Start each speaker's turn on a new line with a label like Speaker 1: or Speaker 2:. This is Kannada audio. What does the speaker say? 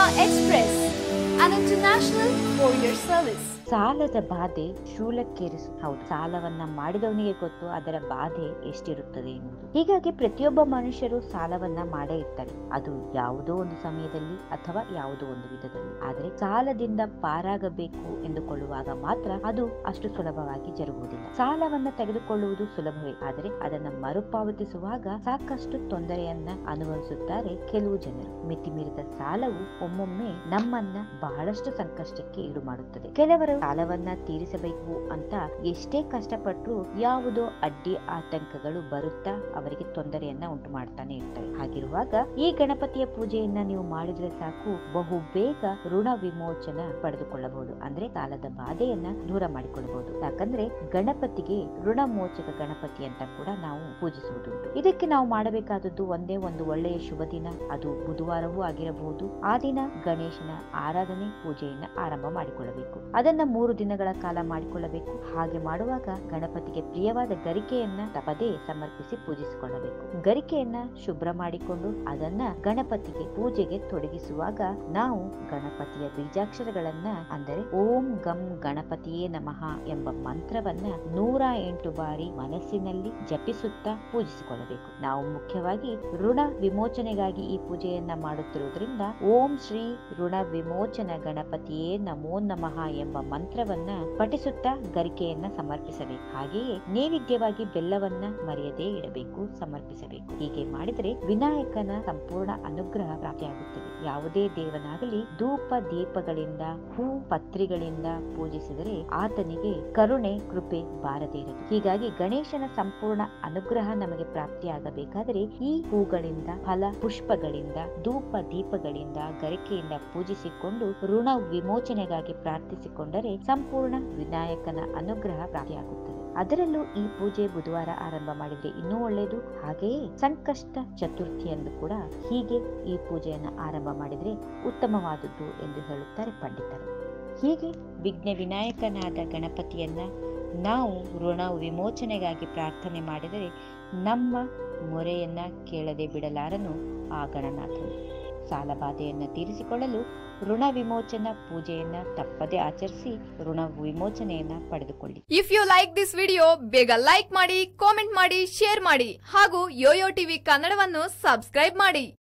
Speaker 1: Express, an international courier service.
Speaker 2: ಸಾಲದ ಬಾಧೆ ಶೂಲಕ್ಕೇರಿಸು ಹೌದು ಸಾಲವನ್ನ ಮಾಡಿದವನಿಗೆ ಗೊತ್ತು ಅದರ ಬಾಧೆ ಎಷ್ಟಿರುತ್ತದೆ ಎನ್ನುವುದು ಹೀಗಾಗಿ ಪ್ರತಿಯೊಬ್ಬ ಮನುಷ್ಯರು ಸಾಲವನ್ನ ಮಾಡೇ ಇರ್ತಾರೆ ಅದು ಯಾವುದೋ ಒಂದು ಸಮಯದಲ್ಲಿ ಅಥವಾ ಯಾವುದೋ ಒಂದು ವಿಧದಲ್ಲಿ ಆದ್ರೆ ಸಾಲದಿಂದ ಪಾರಾಗಬೇಕು ಎಂದುಕೊಳ್ಳುವಾಗ ಮಾತ್ರ ಅದು ಅಷ್ಟು ಸುಲಭವಾಗಿ ಜರುಗುವುದಿಲ್ಲ ಸಾಲವನ್ನ ತೆಗೆದುಕೊಳ್ಳುವುದು ಸುಲಭವೇ ಆದರೆ ಅದನ್ನ ಮರುಪಾವತಿಸುವಾಗ ಸಾಕಷ್ಟು ತೊಂದರೆಯನ್ನ ಅನುಭವಿಸುತ್ತಾರೆ ಕೆಲವು ಜನರು ಮಿತಿಮೀರಿದ ಸಾಲವು ಒಮ್ಮೊಮ್ಮೆ ನಮ್ಮನ್ನ ಬಹಳಷ್ಟು ಸಂಕಷ್ಟಕ್ಕೆ ಈಡು ಮಾಡುತ್ತದೆ ಕೆಲವರು ಸಾಲವನ್ನ ತೀರಿಸಬೇಕು ಅಂತ ಎಷ್ಟೇ ಕಷ್ಟಪಟ್ಟರು ಯಾವುದೋ ಅಡ್ಡಿ ಆತಂಕಗಳು ಬರುತ್ತಾ ಅವರಿಗೆ ತೊಂದರೆಯನ್ನ ಉಂಟು ಮಾಡ್ತಾನೆ ಇರ್ತಾರೆ ಹಾಗಿರುವಾಗ ಈ ಗಣಪತಿಯ ಪೂಜೆಯನ್ನ ನೀವು ಮಾಡಿದ್ರೆ ಸಾಕು ಬಹು ಬೇಗ ಋಣ ವಿಮೋಚನ ಪಡೆದುಕೊಳ್ಳಬಹುದು ಅಂದ್ರೆ ಸಾಲದ ಬಾಧೆಯನ್ನ ದೂರ ಮಾಡಿಕೊಳ್ಳಬಹುದು ಯಾಕಂದ್ರೆ ಗಣಪತಿಗೆ ಋಣಮೋಚಕ ಗಣಪತಿ ಅಂತ ಕೂಡ ನಾವು ಪೂಜಿಸುವುದುಂಟು ಇದಕ್ಕೆ ನಾವು ಮಾಡಬೇಕಾದದ್ದು ಒಂದೇ ಒಂದು ಒಳ್ಳೆಯ ಶುಭ ದಿನ ಅದು ಬುಧವಾರವೂ ಆಗಿರಬಹುದು ಆ ದಿನ ಗಣೇಶನ ಆರಾಧನೆ ಪೂಜೆಯನ್ನ ಆರಂಭ ಮಾಡಿಕೊಳ್ಳಬೇಕು ಅದನ್ನ ಮೂರು ದಿನಗಳ ಕಾಲ ಮಾಡಿಕೊಳ್ಳಬೇಕು ಹಾಗೆ ಮಾಡುವಾಗ ಗಣಪತಿಗೆ ಪ್ರಿಯವಾದ ಗರಿಕೆಯನ್ನ ತಪ್ಪದೇ ಸಮರ್ಪಿಸಿ ಪೂಜಿಸಿಕೊಳ್ಳಬೇಕು ಗರಿಕೆಯನ್ನ ಶುಭ್ರ ಮಾಡಿಕೊಂಡು ಅದನ್ನ ಗಣಪತಿಗೆ ಪೂಜೆಗೆ ತೊಡಗಿಸುವಾಗ ನಾವು ಗಣಪತಿಯ ಬೀಜಾಕ್ಷರಗಳನ್ನ ಅಂದರೆ ಓಂ ಗಂ ಗಣಪತಿಯೇ ನಮಃ ಎಂಬ ಮಂತ್ರವನ್ನ ನೂರ ಎಂಟು ಬಾರಿ ಮನಸ್ಸಿನಲ್ಲಿ ಜಪಿಸುತ್ತಾ ಪೂಜಿಸಿಕೊಳ್ಳಬೇಕು ನಾವು ಮುಖ್ಯವಾಗಿ ಋಣ ವಿಮೋಚನೆಗಾಗಿ ಈ ಪೂಜೆಯನ್ನ ಮಾಡುತ್ತಿರುವುದರಿಂದ ಓಂ ಶ್ರೀ ಋಣ ವಿಮೋಚನ ಗಣಪತಿಯೇ ನಮೋ ನಮಃ ಎಂಬ ಮಂತ್ರವನ್ನ ಪಠಿಸುತ್ತಾ ಗರಿಕೆಯನ್ನ ಸಮರ್ಪಿಸಬೇಕು ಹಾಗೆಯೇ ನೈವೇದ್ಯವಾಗಿ ಬೆಲ್ಲವನ್ನ ಮರೆಯದೇ ಇಡಬೇಕು ಸಮರ್ಪಿಸಬೇಕು ಹೀಗೆ ಮಾಡಿದರೆ ವಿನಾಯಕನ ಸಂಪೂರ್ಣ ಅನುಗ್ರಹ ಪ್ರಾಪ್ತಿಯಾಗುತ್ತದೆ ಯಾವುದೇ ದೇವನಾಗಲಿ ಧೂಪ ದೀಪಗಳಿಂದ ಹೂ ಪತ್ರಿಗಳಿಂದ ಪೂಜಿಸಿದರೆ ಆತನಿಗೆ ಕರುಣೆ ಕೃಪೆ ಬಾರದೇ ಇರದು ಹೀಗಾಗಿ ಗಣೇಶನ ಸಂಪೂರ್ಣ ಅನುಗ್ರಹ ನಮಗೆ ಪ್ರಾಪ್ತಿಯಾಗಬೇಕಾದರೆ ಈ ಹೂಗಳಿಂದ ಫಲ ಪುಷ್ಪಗಳಿಂದ ಧೂಪ ದೀಪಗಳಿಂದ ಗರಿಕೆಯಿಂದ ಪೂಜಿಸಿಕೊಂಡು ಋಣ ವಿಮೋಚನೆಗಾಗಿ ಪ್ರಾರ್ಥಿಸಿಕೊಂಡರೆ ಸಂಪೂರ್ಣ ವಿನಾಯಕನ ಅನುಗ್ರಹ ಪ್ರಾಪ್ತಿಯಾಗುತ್ತದೆ ಅದರಲ್ಲೂ ಈ ಪೂಜೆ ಬುಧವಾರ ಆರಂಭ ಮಾಡಿದ್ರೆ ಇನ್ನೂ ಒಳ್ಳೆಯದು ಹಾಗೆಯೇ ಸಂಕಷ್ಟ ಚತುರ್ಥಿ ಎಂದು ಕೂಡ ಹೀಗೆ ಈ ಪೂಜೆಯನ್ನು ಆರಂಭ ಮಾಡಿದ್ರೆ ಉತ್ತಮವಾದದ್ದು ಎಂದು ಹೇಳುತ್ತಾರೆ ಪಂಡಿತರು ಹೀಗೆ ವಿಘ್ನ ವಿನಾಯಕನಾದ ಗಣಪತಿಯನ್ನ ನಾವು ಋಣ ವಿಮೋಚನೆಗಾಗಿ ಪ್ರಾರ್ಥನೆ ಮಾಡಿದರೆ ನಮ್ಮ ಮೊರೆಯನ್ನ ಕೇಳದೆ ಬಿಡಲಾರನು ಆ ಗಣನಾಥನು ಸಾಲಬಾಧೆಯನ್ನ ತೀರಿಸಿಕೊಳ್ಳಲು ಋಣ ವಿಮೋಚನಾ ಪೂಜೆಯನ್ನ ತಪ್ಪದೆ ಆಚರಿಸಿ ಋಣ ವಿಮೋಚನೆಯನ್ನ ಪಡೆದುಕೊಳ್ಳಿ
Speaker 1: if you like this video ಬೇಗ ಲೈಕ್ ಮಾಡಿ ಕಾಮೆಂಟ್ ಮಾಡಿ ಶೇರ್ ಮಾಡಿ ಹಾಗೂ ಯೋಯೋ ಟಿವಿ ಕನ್ನಡವನ್ನು ಸಬ್ಸ್ಕ್ರೈಬ್ ಮಾಡಿ